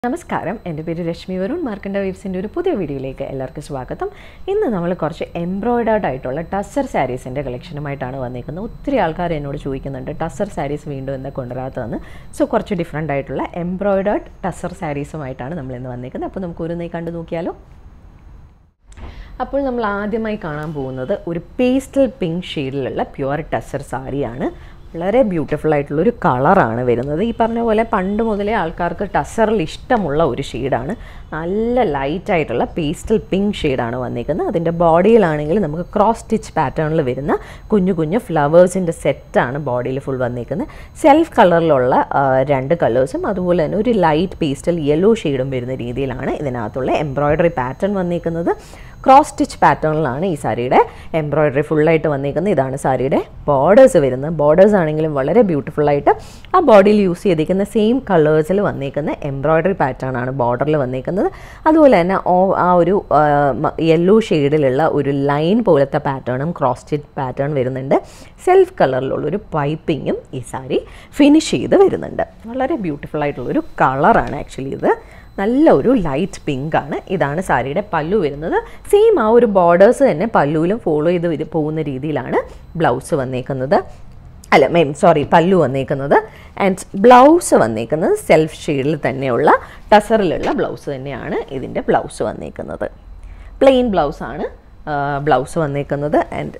നമസ്കാരം എൻ്റെ പേര് രശ്മി വരുൺ മാർക്കണ്ട വേവ്സിൻ്റെ ഒരു പുതിയ വീഡിയോയിലേക്ക് എല്ലാവർക്കും സ്വാഗതം ഇന്ന് നമ്മൾ കുറച്ച് എംബ്രോയിഡേർഡ് ആയിട്ടുള്ള ടസർ സാരീസിൻ്റെ കളക്ഷനുമായിട്ടാണ് വന്നിരിക്കുന്നത് ഒത്തിരി ആൾക്കാർ എന്നോട് ചോദിക്കുന്നുണ്ട് ടസർ സാരീസ് വീണ്ടും എന്താ കൊണ്ടുവരാത്തതെന്ന് സോ കുറച്ച് ഡിഫറെൻ്റ് ആയിട്ടുള്ള എംബ്രോയിഡേർഡ് ടസർ സാരീസുമായിട്ടാണ് നമ്മൾ ഇന്ന് വന്നിരിക്കുന്നത് അപ്പോൾ നമുക്ക് ഒരു കണ്ടു നോക്കിയാലോ അപ്പോൾ നമ്മൾ ആദ്യമായി കാണാൻ പോകുന്നത് ഒരു പേസ്റ്റൽ പിങ്ക് ഷെയ്ഡിലുള്ള പ്യുവർ ടസർ സാരിയാണ് വളരെ ബ്യൂട്ടിഫുൾ ആയിട്ടുള്ള ഒരു കളറാണ് വരുന്നത് ഈ പറഞ്ഞ പോലെ പണ്ട് മുതലേ ആൾക്കാർക്ക് ടസറിൽ ഇഷ്ടമുള്ള ഒരു ഷെയ്ഡാണ് നല്ല ലൈറ്റ് ആയിട്ടുള്ള പേസ്റ്റൽ പിങ്ക് ഷെയ്ഡാണ് വന്നിരിക്കുന്നത് അതിൻ്റെ ബോഡിയിലാണെങ്കിൽ നമുക്ക് ക്രോസ് സ്റ്റിച്ച് പാറ്റേണിൽ വരുന്ന കുഞ്ഞു കുഞ്ഞു ഫ്ലവേഴ്സിൻ്റെ സെറ്റാണ് ബോഡിയിൽ ഫുൾ വന്നിരിക്കുന്നത് സെൽഫ് കളറിലുള്ള ആ, രണ്ട് കളേഴ്സും അതുപോലെ തന്നെ ഒരു ലൈറ്റ് പേസ്റ്റൽ യെല്ലോ ഷെയ്ഡും വരുന്ന രീതിയിലാണ് ഇതിനകത്തുള്ള എംബ്രോയ്ഡറി പാറ്റേൺ വന്നിരിക്കുന്നത് ക്രോസ് സ്റ്റിച്ച് പാറ്റേണിലാണ് ഈ സാരിയുടെ എംബ്രോയ്ഡറി ഫുള്ളായിട്ട് വന്നിരിക്കുന്നത് ഇതാണ് സാരിയുടെ ബോർഡേഴ്സ് വരുന്നത് ബോർഡേഴ്സ് ആണെങ്കിലും വളരെ ബ്യൂട്ടിഫുൾ ആയിട്ട് ആ ബോഡിയിൽ യൂസ് ചെയ്തിരിക്കുന്ന സെയിം കളേഴ്സിൽ വന്നിരിക്കുന്ന എംബ്രോയ്ഡറി പാറ്റേൺ ആണ് ബോർഡറിൽ വന്നിരിക്കുന്നത് അതുപോലെ തന്നെ ഓ- ആ ഒരു യെല്ലോ ഷെയ്ഡിലുള്ള ഒരു ലൈൻ പോലത്തെ പാറ്റേണും ക്രോസ് സ്റ്റിച്ച് പാറ്റേൺ വരുന്നുണ്ട് സെൽഫ് കളറിലുള്ള ഒരു പൈപ്പിങ്ങും ഈ സാരി ഫിനിഷ് ചെയ്ത് വരുന്നുണ്ട് വളരെ ബ്യൂട്ടിഫുൾ ആയിട്ടുള്ള ഒരു കളറാണ് ആക്ച്വലി ഇത് നല്ല ഒരു ലൈറ്റ് പിങ്ക് ആണ് ഇതാണ് സാരിയുടെ പല്ലു വരുന്നത് സെയിം ആ ഒരു ബോർഡേഴ്സ് തന്നെ പല്ലുവിലും ഫോളോ ചെയ്ത് വരു- പോകുന്ന രീതിയിലാണ് ബ്ലൗസ് വന്നേക്കുന്നത് അല്ല മെയിൻ സോറി പല്ലു വന്നേക്കുന്നത് ആൻഡ് ബ്ലൗസ് വന്നേക്കുന്നത് സെൽഫ് ഷെയ്ഡിൽ തന്നെയുള്ള ടസറിലുള്ള ബ്ലൗസ് തന്നെയാണ് ഇതിൻ്റെ ബ്ലൗസ് വന്നേക്കുന്നത് പ്ലെയിൻ ബ്ലൗസാണ് ബ്ലൗസ് വന്നേക്കുന്നത് ആൻഡ്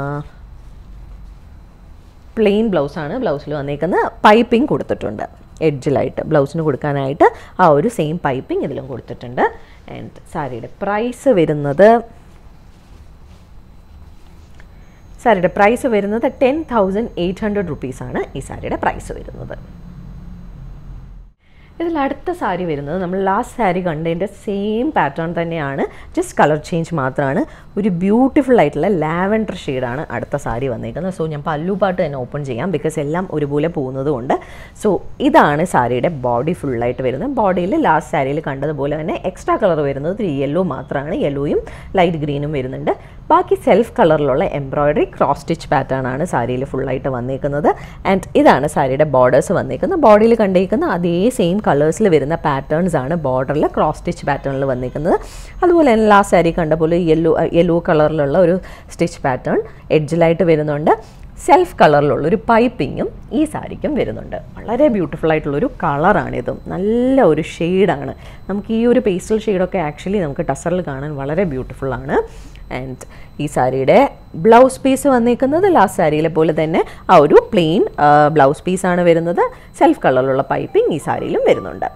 പ്ലെയിൻ ബ്ലൗസാണ് ബ്ലൗസിൽ വന്നേക്കുന്നത് പൈപ്പിംഗ് കൊടുത്തിട്ടുണ്ട് എഡ്ജിലായിട്ട് ബ്ലൗസിന് കൊടുക്കാനായിട്ട് ആ ഒരു സെയിം പൈപ്പിംഗ് ഇതിലും കൊടുത്തിട്ടുണ്ട് ആൻഡ് സാരിയുടെ പ്രൈസ് വരുന്നത് സാരിയുടെ പ്രൈസ് വരുന്നത് ടെൻ തൗസൻഡ് എയ്റ്റ് ഹൺഡ്രഡ് റുപ്പീസാണ് ഈ സാരിയുടെ പ്രൈസ് വരുന്നത് ഇതിൽ അടുത്ത സാരി വരുന്നത് നമ്മൾ ലാസ്റ്റ് സാരി കണ്ടതിൻ്റെ സെയിം പാറ്റേൺ തന്നെയാണ് ജസ്റ്റ് കളർ ചേഞ്ച് മാത്രമാണ് ഒരു ബ്യൂട്ടിഫുൾ ആയിട്ടുള്ള ലാവൻഡർ ഷെയ്ഡാണ് അടുത്ത സാരി വന്നേക്കുന്നത് സോ ഞാൻ പല്ലു പാട്ട് തന്നെ ഓപ്പൺ ചെയ്യാം ബിക്കോസ് എല്ലാം ഒരുപോലെ പോകുന്നത് കൊണ്ട് സോ ഇതാണ് സാരിയുടെ ബോഡി ഫുള്ളായിട്ട് വരുന്നത് ബോഡിയിൽ ലാസ്റ്റ് സാരിയിൽ കണ്ടതുപോലെ തന്നെ എക്സ്ട്രാ കളർ വരുന്നത് യെല്ലോ മാത്രമാണ് യെല്ലോയും ലൈറ്റ് ഗ്രീനും വരുന്നുണ്ട് ബാക്കി സെൽഫ് കളറിലുള്ള എംബ്രോയ്ഡറി ക്രോസ് സ്റ്റിച്ച് പാറ്റേൺ ആണ് സാരിയിൽ ഫുള്ളായിട്ട് വന്നേക്കുന്നത് ആൻഡ് ഇതാണ് സാരിയുടെ ബോർഡേഴ്സ് വന്നേക്കുന്നത് ബോഡിയിൽ കണ്ടേക്കുന്ന അതേ സെയിം കളേഴ്സിൽ വരുന്ന പാറ്റേൺസ് ആണ് ബോർഡറിൽ ക്രോസ് സ്റ്റിച്ച് പാറ്റേണിൽ വന്നിരിക്കുന്നത് അതുപോലെ തന്നെ ലാസ്റ്റ് സാരി കണ്ട പോലെ യെല്ലോ യെല്ലോ കളറിലുള്ള ഒരു സ്റ്റിച്ച് പാറ്റേൺ എഡ്ജിലായിട്ട് വരുന്നുണ്ട് സെൽഫ് കളറിലുള്ള ഒരു പൈപ്പിങ്ങും ഈ സാരിക്കും വരുന്നുണ്ട് വളരെ ബ്യൂട്ടിഫുൾ ആയിട്ടുള്ളൊരു കളറാണിതും നല്ല ഒരു ഷെയ്ഡാണ് നമുക്ക് ഈ ഒരു പേസ്റ്റൽ ഷെയ്ഡൊക്കെ ആക്ച്വലി നമുക്ക് ടസറിൽ കാണാൻ വളരെ ബ്യൂട്ടിഫുൾ ആണ് ആൻഡ് ഈ സാരിയുടെ ബ്ലൗസ് പീസ് വന്നിരിക്കുന്നത് ലാസ്റ്റ് സാരിയിലെ പോലെ തന്നെ ആ ഒരു പ്ലെയിൻ ബ്ലൗസ് പീസാണ് വരുന്നത് സെൽഫ് കളറിലുള്ള പൈപ്പിംഗ് ഈ സാരിയിലും വരുന്നുണ്ട്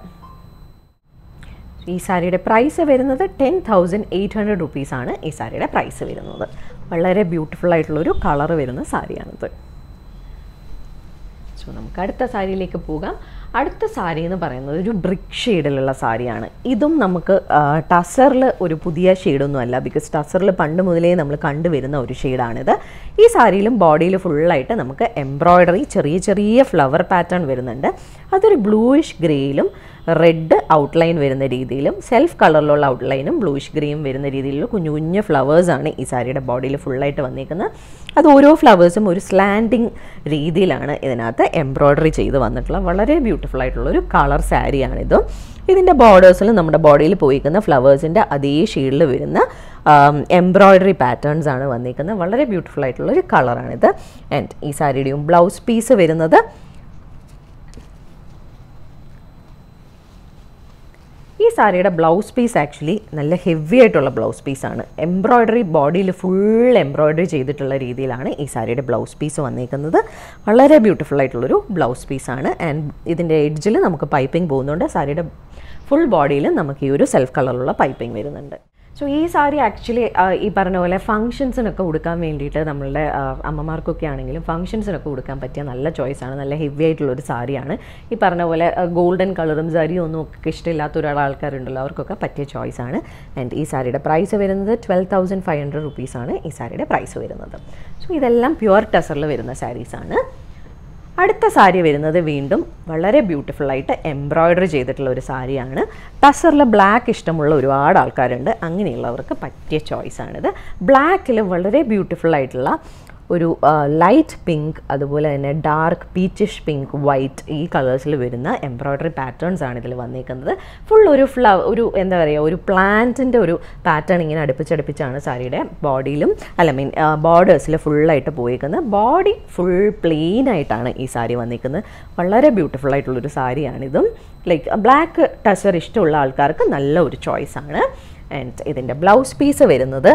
ഈ സാരിയുടെ പ്രൈസ് വരുന്നത് ടെൻ തൗസൻഡ് എയ്റ്റ് ഹൺഡ്രഡ് റുപ്പീസാണ് ഈ സാരിയുടെ പ്രൈസ് വരുന്നത് വളരെ ബ്യൂട്ടിഫുൾ ആയിട്ടുള്ളൊരു കളർ വരുന്ന സാരിയാണിത് സോ നമുക്ക് അടുത്ത സാരിയിലേക്ക് പോകാം അടുത്ത സാരി എന്ന് പറയുന്നത് ഒരു ബ്രിക്ക് ഷെയ്ഡിലുള്ള സാരിയാണ് ഇതും നമുക്ക് ടസറിൽ ഒരു പുതിയ ഷെയ്ഡൊന്നും അല്ല ബിക്കോസ് ടസറിൽ പണ്ട് മുതലേ നമ്മൾ കണ്ടുവരുന്ന ഒരു ഷെയ്ഡാണിത് ഈ സാരിയിലും ബോഡിയിൽ ഫുള്ളായിട്ട് നമുക്ക് എംബ്രോയ്ഡറി ചെറിയ ചെറിയ ഫ്ലവർ പാറ്റേൺ വരുന്നുണ്ട് അതൊരു ബ്ലൂയിഷ് ഗ്രേയിലും റെഡ് ഔട്ട്ലൈൻ വരുന്ന രീതിയിലും സെൽഫ് കളറിലുള്ള ഔട്ട്ലൈനും ബ്ലൂയിഷ് ഗ്രീയും വരുന്ന രീതിയിലുള്ള കുഞ്ഞു കുഞ്ഞു ഫ്ലവേഴ്സാണ് ഈ സാരിയുടെ ബോഡിയിൽ ഫുള്ളായിട്ട് വന്നിരിക്കുന്നത് അത് ഓരോ ഫ്ലവേഴ്സും ഒരു സ്ലാൻഡിങ് രീതിയിലാണ് ഇതിനകത്ത് എംബ്രോയ്ഡറി ചെയ്ത് വന്നിട്ടുള്ള വളരെ ബ്യൂട്ടിഫുൾ ആയിട്ടുള്ള ഒരു കളർ സാരിയാണിത് ഇതിൻ്റെ ബോർഡേഴ്സിൽ നമ്മുടെ ബോഡിയിൽ പോയിരിക്കുന്ന ഫ്ലവേഴ്സിൻ്റെ അതേ ഷെയ്ഡിൽ വരുന്ന എംബ്രോയ്ഡറി പാറ്റേൺസ് ആണ് വന്നിരിക്കുന്നത് വളരെ ബ്യൂട്ടിഫുൾ ആയിട്ടുള്ള ഒരു കളറാണിത് ആൻഡ് ഈ സാരിയുടെയും ബ്ലൗസ് പീസ് വരുന്നത് ഈ സാരിയുടെ ബ്ലൗസ് പീസ് ആക്ച്വലി നല്ല ഹെവി ആയിട്ടുള്ള ബ്ലൗസ് പീസാണ് എംബ്രോയ്ഡറി ബോഡിയിൽ ഫുൾ എംബ്രോയ്ഡറി ചെയ്തിട്ടുള്ള രീതിയിലാണ് ഈ സാരിയുടെ ബ്ലൗസ് പീസ് വന്നിരിക്കുന്നത് വളരെ ബ്യൂട്ടിഫുൾ ആയിട്ടുള്ളൊരു ബ്ലൗസ് പീസാണ് ആൻഡ് ഇതിൻ്റെ എഡ്ജിൽ നമുക്ക് പൈപ്പിംഗ് പോകുന്നുണ്ട് സാരിയുടെ ഫുൾ ബോഡിയിൽ നമുക്ക് ഈ ഒരു സെൽഫ് കളറിലുള്ള പൈപ്പിംഗ് വരുന്നുണ്ട് സോ ഈ സാരി ആക്ച്വലി ഈ പറഞ്ഞ പോലെ ഫംഗ്ഷൻസിനൊക്കെ ഉടുക്കാൻ വേണ്ടിയിട്ട് നമ്മളുടെ ആ, അമ്മമാർക്കൊക്കെ ആണെങ്കിലും ഫംഗ്ഷൻസിനൊക്കെ ഉടുക്കാൻ പറ്റിയ നല്ല ചോയ്സാണ് നല്ല ഹെവി ആയിട്ടുള്ളൊരു സാരിയാണ് ഈ പറഞ്ഞ പോലെ ഗോൾഡൻ കളറും സാരിയും ഒന്നും ഒക്കെ ഇഷ്ടമില്ലാത്ത ഒരാൾ ആൾക്കാരുണ്ടല്ലോ അവർക്കൊക്കെ പറ്റിയ ചോയ്സാണ് ആൻഡ് ഈ സാരിയുടെ പ്രൈസ് വരുന്നത് ട്വൽവ് തൗസൻഡ് ഫൈവ് ഹൺഡ്രഡ് റുപ്പീസാണ് ഈ സാരിയുടെ പ്രൈസ് വരുന്നത് സോ ഇതെല്ലാം പ്യുവർ ടസറിൽ വരുന്ന സാരീസാണ് അടുത്ത സാരി വരുന്നത് വീണ്ടും വളരെ ബ്യൂട്ടിഫുൾ ആയിട്ട് എംബ്രോയ്ഡറി ചെയ്തിട്ടുള്ള ഒരു സാരിയാണ് ടസറിൽ ബ്ലാക്ക് ഇഷ്ടമുള്ള ഒരുപാട് ആൾക്കാരുണ്ട് അങ്ങനെയുള്ളവർക്ക് പറ്റിയ ചോയ്സാണിത് ബ്ലാക്കിൽ വളരെ ബ്യൂട്ടിഫുൾ ആയിട്ടുള്ള ഒരു ലൈറ്റ് പിങ്ക് അതുപോലെ തന്നെ ഡാർക്ക് പീച്ചിഷ് പിങ്ക് വൈറ്റ് ഈ കളേഴ്സിൽ വരുന്ന എംബ്രോയ്ഡറി പാറ്റേൺസ് ആണ് ഇതിൽ വന്നേക്കുന്നത് ഫുൾ ഒരു ഫ്ലവ ഒരു എന്താ പറയുക ഒരു പ്ലാന്റിൻ്റെ ഒരു പാറ്റേൺ ഇങ്ങനെ അടുപ്പിച്ചടുപ്പിച്ചാണ് സാരിയുടെ ബോഡിയിലും അല്ല മീൻ ബോർഡേഴ്സിൽ ഫുള്ളായിട്ട് പോയേക്കുന്നത് ബോഡി ഫുൾ പ്ലെയിൻ ആയിട്ടാണ് ഈ സാരി വന്നിരിക്കുന്നത് വളരെ ബ്യൂട്ടിഫുൾ ആയിട്ടുള്ളൊരു സാരിയാണിതും ലൈക്ക് ബ്ലാക്ക് ടസർ ഇഷ്ടമുള്ള ആൾക്കാർക്ക് നല്ല ഒരു ചോയ്സാണ് ആൻഡ് ഇതിൻ്റെ ബ്ലൗസ് പീസ് വരുന്നത്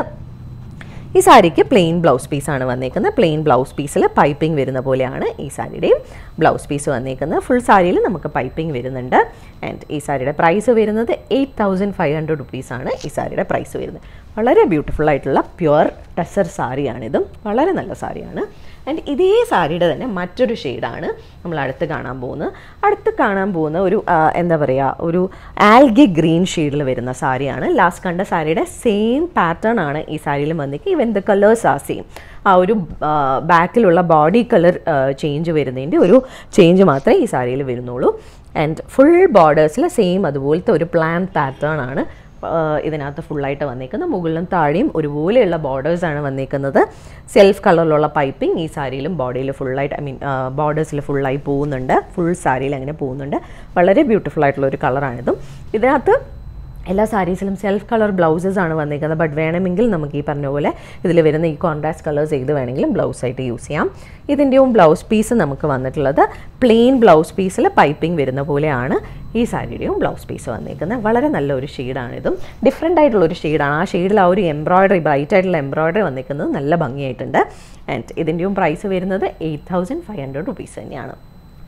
ഈ സാരിക്ക് പ്ലെയിൻ ബ്ലൗസ് പീസാണ് വന്നേക്കുന്നത് പ്ലെയിൻ ബ്ലൗസ് പീസിൽ പൈപ്പിംഗ് വരുന്ന പോലെയാണ് ഈ സാരിയുടെയും ബ്ലൗസ് പീസ് വന്നേക്കുന്നത് ഫുൾ സാരിയിൽ നമുക്ക് പൈപ്പിംഗ് വരുന്നുണ്ട് ആൻഡ് ഈ സാരിയുടെ പ്രൈസ് വരുന്നത് എയ്റ്റ് തൗസൻഡ് ഫൈവ് ഹൺഡ്രഡ് റുപ്പീസാണ് ഈ സാരിയുടെ പ്രൈസ് വരുന്നത് വളരെ ബ്യൂട്ടിഫുൾ ആയിട്ടുള്ള പ്യുവർ ടസർ സാരിയാണിതും വളരെ നല്ല സാരിയാണ് ആൻഡ് ഇതേ സാരിയുടെ തന്നെ മറ്റൊരു ഷെയ്ഡാണ് നമ്മൾ അടുത്ത് കാണാൻ പോകുന്നത് അടുത്ത് കാണാൻ പോകുന്ന ഒരു ആ, എന്താ പറയുക ഒരു ആൽഗി ഗ്രീൻ ഷെയ്ഡിൽ വരുന്ന സാരിയാണ് ലാസ്റ്റ് കണ്ട സാരിയുടെ സെയിം പാറ്റേൺ ആണ് ഈ സാരിയിൽ വന്നിട്ട് ഈവൻ ദ കളേഴ്സ് ആ സെയിം ആ ഒരു ബാക്കിലുള്ള ബോഡി കളർ ചേഞ്ച് വരുന്നതിൻ്റെ ഒരു ചേഞ്ച് മാത്രമേ ഈ സാരിയിൽ വരുന്നുള്ളൂ ആൻഡ് ഫുൾ ബോർഡേഴ്സിൽ സെയിം അതുപോലത്തെ ഒരു പ്ലാൻ പാറ്റേൺ ആണ് ആഹ് ഇതിനകത്ത് ഫുള്ളായിട്ട് വന്നേക്കുന്നത് മുകളിലും താഴെയും ഒരുപോലെയുള്ള ബോർഡേഴ്സാണ് വന്നേക്കുന്നത് സെൽഫ് കളറിലുള്ള പൈപ്പിംഗ് ഈ സാരിയിലും ബോഡിയിൽ ഫുള്ളായിട്ട് ഐ മീൻ ബോർഡേഴ്സിൽ ഫുള്ളായി പോകുന്നുണ്ട് ഫുൾ സാരിയിൽ അങ്ങനെ പോകുന്നുണ്ട് വളരെ ബ്യൂട്ടിഫുൾ ആയിട്ടുള്ള ഒരു കളറാണിതും ഇതിനകത്ത് എല്ലാ സാരീസിലും സെൽഫ് കളർ ബ്ലൗസസ് ആണ് വന്നിരിക്കുന്നത് ബട്ട് വേണമെങ്കിൽ നമുക്ക് ഈ പറഞ്ഞ പോലെ ഇതിൽ വരുന്ന ഈ കോൺട്രാസ്റ്റ് കളേഴ്സ് ഏത് വേണമെങ്കിലും ബ്ലൗസ് ആയിട്ട് യൂസ് ചെയ്യാം ഇതിൻ്റെയും ബ്ലൗസ് പീസ് നമുക്ക് വന്നിട്ടുള്ളത് പ്ലെയിൻ ബ്ലൗസ് പീസിൽ പൈപ്പിംഗ് വരുന്ന പോലെയാണ് ഈ സാരിയുടെയും ബ്ലൗസ് പീസ് വന്നിരിക്കുന്നത് വളരെ നല്ലൊരു ഷെയ്ഡാണിതും ഡിഫറെൻ്റ് ആയിട്ടുള്ള ഒരു ഷെയ്ഡാണ് ആ ഷെയ്ഡിൽ ആ ഒരു എംബ്രോയ്ഡറി ബ്രൈറ്റ് ആയിട്ടുള്ള എംബ്രോയ്ഡറി വന്നിരിക്കുന്നത് നല്ല ഭംഗിയായിട്ടുണ്ട് ആൻഡ് ഇതിൻ്റെയും പ്രൈസ് വരുന്നത് eight thousand five hundred rupees തന്നെയാണ്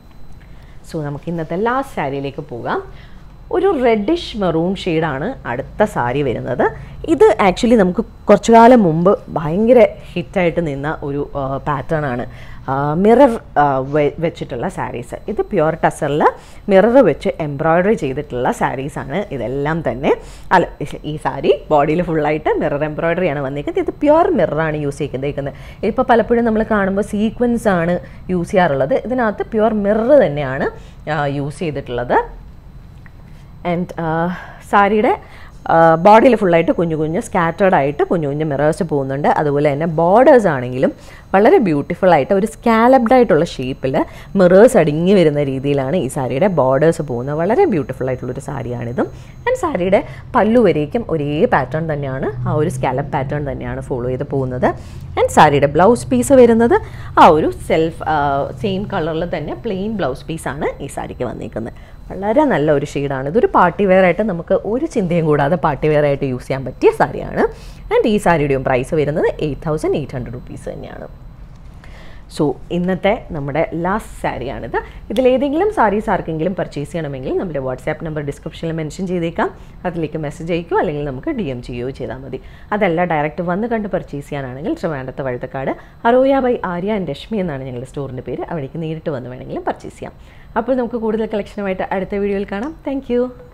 സോ നമുക്ക് ഇന്നത്തെ ലാസ്റ്റ് സാരിയിലേക്ക് പോകാം ഒരു റെഡിഷ് മെറൂൺ ഷെയ്ഡാണ് അടുത്ത സാരി വരുന്നത് ഇത് ആക്ച്വലി നമുക്ക് കുറച്ചു കാലം മുമ്പ് ഭയങ്കര ഹിറ്റായിട്ട് നിന്ന ഒരു പാറ്റേൺ ആണ് മിറർ വെച്ചിട്ടുള്ള സാരീസ് ഇത് പ്യുവർ ടസറിൽ മിറർ വെച്ച് എംബ്രോയ്ഡറി ചെയ്തിട്ടുള്ള സാരീസാണ് ഇതെല്ലാം തന്നെ അല്ല ഈ സാരി ബോഡിയിൽ ഫുള്ളായിട്ട് മിറർ എംബ്രോയ്ഡറിയാണ് വന്നിരിക്കുന്നത് ഇത് പ്യുവർ മിററാണ് യൂസ് ചെയ്തിരിക്കുന്നത് ഇപ്പോൾ പലപ്പോഴും നമ്മൾ കാണുമ്പോൾ സീക്വൻസ് ആണ് യൂസ് ചെയ്യാറുള്ളത് ഇതിനകത്ത് പ്യുവർ മിറർ തന്നെയാണ് യൂസ് ചെയ്തിട്ടുള്ളത് ആൻഡ് സാരിയുടെ ബോഡിയിൽ ഫുള്ളായിട്ട് കുഞ്ഞു കുഞ്ഞു സ്കാറ്റേർഡ് ആയിട്ട് കുഞ്ഞു കുഞ്ഞു മിറേഴ്സ് പോകുന്നുണ്ട് അതുപോലെ തന്നെ ബോർഡേഴ്സ് ആണെങ്കിലും വളരെ ബ്യൂട്ടിഫുൾ ആയിട്ട് ഒരു സ്കാലപ്ഡ് ആയിട്ടുള്ള ഷേപ്പിൽ മിറേഴ്സ് അടിങ്ങി വരുന്ന രീതിയിലാണ് ഈ സാരിയുടെ ബോർഡേഴ്സ് പോകുന്നത് വളരെ ബ്യൂട്ടിഫുൾ ആയിട്ടുള്ളൊരു സാരിയാണിതും ആൻഡ് സാരിയുടെ പല്ലു വരേക്കും ഒരേ പാറ്റേൺ തന്നെയാണ് ആ ഒരു സ്കാലപ്പ് പാറ്റേൺ തന്നെയാണ് ഫോളോ ചെയ്ത് പോകുന്നത് ആൻഡ് സാരിയുടെ ബ്ലൗസ് പീസ് വരുന്നത് ആ ഒരു സെൽഫ് സെയിം കളറിൽ തന്നെ പ്ലെയിൻ ബ്ലൗസ് പീസാണ് ഈ സാരിക്ക് വന്നിരിക്കുന്നത് വളരെ നല്ല ഒരു ഷെയ്ഡാണ് ഇതൊരു പാർട്ടി വെയർ ആയിട്ട് നമുക്ക് ഒരു ചിന്തയും കൂടാതെ പാർട്ടി വെയർ ആയിട്ട് യൂസ് ചെയ്യാൻ പറ്റിയ സാരിയാണ് ആൻഡ് ഈ സാരിയുടെയും പ്രൈസ് വരുന്നത് eight thousand eight hundred rupees തന്നെയാണ് സോ ഇന്നത്തെ നമ്മുടെ ലാസ്റ്റ് സാരിയാണിത് ഇതിലേതെങ്കിലും സാരീസ് ആർക്കെങ്കിലും പർച്ചേസ് ചെയ്യണമെങ്കിൽ നമ്മുടെ വാട്സാപ്പ് നമ്പർ ഡിസ്ക്രിപ്ഷനിൽ മെൻഷൻ ചെയ്തേക്കാം അതിലേക്ക് മെസ്സേജ് അയക്കുകയോ അല്ലെങ്കിൽ നമുക്ക് ഡി എം ചെയ്യുകയോ ചെയ്താൽ മതി അതല്ല ഡയറക്റ്റ് വന്ന് കണ്ട് പർച്ചേസ് ചെയ്യാനാണെങ്കിൽ ട്രിവാൻഡത്തെ വഴുതക്കാട് അറോയ ബൈ ആര്യ ആൻഡ് രശ്മി എന്നാണ് ഞങ്ങളുടെ സ്റ്റോറിൻ്റെ പേര് അവിടേക്ക് നേരിട്ട് വന്ന് വേണമെങ്കിലും പർച്ചേസ് ചെയ്യാം അപ്പോൾ നമുക്ക് കൂടുതൽ കളക്ഷനുമായിട്ട് അടുത്ത വീഡിയോയിൽ കാണാം താങ്ക്